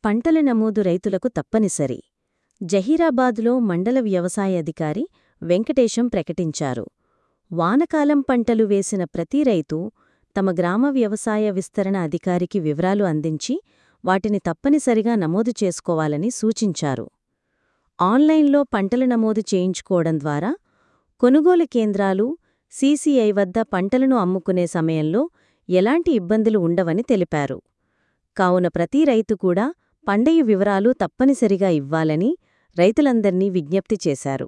పంటల నమోదు రైతులకు తప్పనిసరి జహీరాబాద్లో మండల వ్యవసాయ అధికారి వెంకటేశం ప్రకటించారు వానకాలం పంటలు వేసిన ప్రతి రైతు తమ గ్రామ వ్యవసాయ విస్తరణ అధికారికి వివరాలు అందించి వాటిని తప్పనిసరిగా నమోదు చేసుకోవాలని సూచించారు ఆన్లైన్లో పంటల నమోదు చేయించుకోవడం ద్వారా కొనుగోలు కేంద్రాలు సీసీఐ వద్ద పంటలను అమ్ముకునే సమయంలో ఎలాంటి ఇబ్బందులు ఉండవని తెలిపారు కావున ప్రతి రైతు కూడా పండయి వివరాలు తప్పనిసరిగా ఇవ్వాలని రైతులందర్నీ విజ్ఞప్తి చేశారు